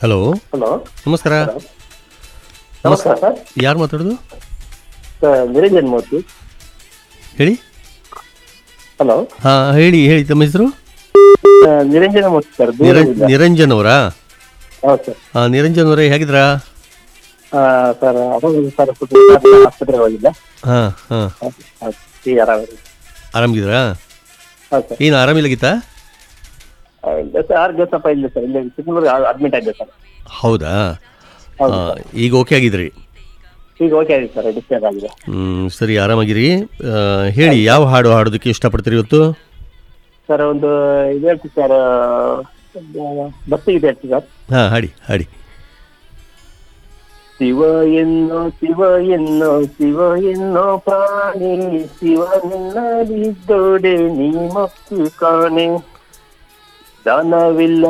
Hello hello ನಮಸ್ಕಾರ ನಮಸ್ಕಾರ sir ಯಾರು ಮಾತಾಡೋದು ಸರ್ ನಿರಂಜನ್ ಮೂರ್ತಿ ಹೇಳಿ ಹಲೋ ಹಾಂ ಹೇಳಿ ಹೇಳಿ ತಮ್ಮ ಹೆಸರು ಆ, ನಿರಂಜನ ಮೂರ್ತಿ ಸರ್ ನಿರ ದೂರದಿಂದ ನಿರಂಜನ್ ಅವರಾ ಹೌದು ಸರ್ ಹಾಂ ನಿರಂಜನ್ ಅವರೇ ಹೇಗಿದ್ರಾ ಆ, ಸರ್ ಅವಾಗ ಸರ್ ಸ್ವಲ್ಪ ಆಸ್ಪತ್ರೆಗೆ ಹೋಗಿದ್ದೆ ಹಾಂ ಹಾಂ ಹೌದು, ಹೌದು. ಈಗ ಆರಾಮಿದೆ ಆರಾಮಿದ್ದೀರಾ ಹೌದು ಸರ್ ಏನು ಆರಾಮಿಲ್ಲಾಗಿತ್ತಾ ಆ, ಇಲ್ಲ ಸರ್ ಆರು ದಿವಸ ಇಲ್ಲ ಸರ್ ಇಲ್ಲಿ ಚಿಕ್ಕಮಗಳೂರು ಅಡ್ಮಿಟ್ ಆಗಿದೆ ಸರ್ ಹೌದಾ ಹೌದು ಆ, ಈಗ ಓಕೆ ಆಗಿದ್ರಿ ಈಗ ಓಕೆ ಆಗಿದೆ ಸರ್ ಡಿಸ್ಚಾರ್ಜ್ ಆಗಿದೆ ಹ್ಮ್, ಸರಿ ಆರಾಮಾಗಿರಿ ಆ, ಹೇಳಿ ಯಾವ ಹಾಡು ಹಾಡೋದಕ್ಕೆ ಇಷ್ಟಪಡ್ತೀರಿ ಇವತ್ತು ಸರ್ ಒಂದು ಇದು ಹೇಳ್ತೀವಿ ಸರ್ ಬಸ್ಸಿಗೆ ಇದೆ ಹೇಳ್ತೀವಿ ಸರ್ ಹಾಂ ಹಾಡಿ ಹಾಡಿ ಶಿವ ಎನ್ನೋ ಶಿವ ಎನ್ನೋ ಶಿವ ಎನ್ನೋ ಪ್ರಾಣಿ ಶಿವ ನಿನ್ನಲಿದ್ದೋಡೆ ನೀ ಮಕ್ಕಳು ಕಾಣೆ ದಾನವಿಲ್ಲ